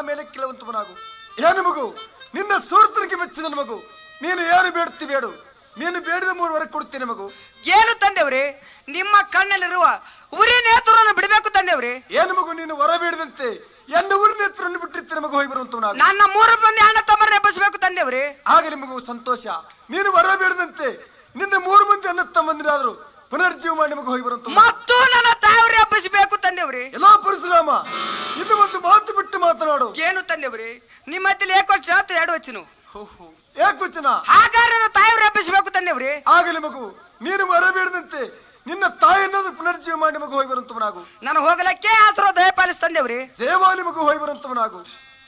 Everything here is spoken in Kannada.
ಮೇಲೆ ಕೇಳುವಂತವನಾಗು ಏನು ಮಗು ನಿನ್ನ ಸುಹೃತನಿಗೆ ಮೆಚ್ಚಿದ ಮಗು ನೀನು ಏನು ಬೇಡುತ್ತಿ ಬೇಡು ನೀನು ಬೇಡಿದ ಮೂರುವರೆ ಕೊಡುತ್ತೇನೆ ಮಗು ಏನು ತಂದೆವ್ರಿ ನಿಮ್ಮ ಕಣ್ಣಲ್ಲಿರುವ ಉರಿ ನೇತೃವನ್ನು ಬಿಡಬೇಕು ತಂದೆವ್ರಿ ಏನು ಮಗು ನೀನು ಹೊರ ಬೇಡದಂತೆ ಎನ್ನ ಊರಿನ ಹತ್ರವನ್ನು ಬಿಟ್ಟಿರ್ತೇನೆ ಮಗು ಹೋಗಿ ಬರುವಂತವನಾಗು ನನ್ನ ಮೂರು ಮಂದಿ ಅಣ್ಣ ತಮ್ಮರನ್ನ ಎಬ್ಬಿಸಬೇಕು ತಂದೆವ್ರಿ ಆಗಲಿ ಮಗು ಸಂತೋಷ ನೀನು ಹೊರ ಬೇಡದಂತೆ ನಿನ್ನ ಮೂರು ಮಂದಿ ಅನ್ನ ತಮ್ಮಂದಿರಾದ್ರು ಪುನರ್ಜೀವ ಮಾಡಿ ಮಗು ಹೋಗಿ ಬರುವಂತ ಮತ್ತು ನನ್ನ ತಾಯವ್ರಿ ಎಬ್ಬಿಸಬೇಕು ತಂದೆವ್ರಿ ಎಲ್ಲಾ ಪರಶುರಾಮ ಇದು ಒಂದು ಮಾತು ಬಿಟ್ಟು ಮಾತನಾಡು ಏನು ತಂದೆವ್ರಿ ನಿಮ್ಮ ಹತ್ತಿರ ಏಕೋಷ್ಟ ಹತ್ತು ಎರಡು ವಚನ ಏಕವಚನ ಹಾಗಾದ್ರೆ ನನ್ನ ತಾಯವ್ರಿ ಎಬ್ಬಿಸಬೇಕು ತಂದೆವ್ರಿ ಆಗಲಿ ಮಗು ನೀನು ಹೊರ ಬೇಡದಂತೆ ನಿನ್ನ ತಾಯಿಯನ್ನಾದ್ರು ಪುನರ್ಜೀವ ಮಾಡಿ ಮಗು ಹೋಗಿ ಬರುವಂತವನಾಗು ನಾನು ಹೋಗಲಕ್ಕೆ ಆಸರೋ ದಯ ಪಾಲಿಸ್ ತಂದೆವ್ರಿ ದೇವಾಲಿ ಮಗು ಹೋಗಿ ಬರುವಂತವನಾಗು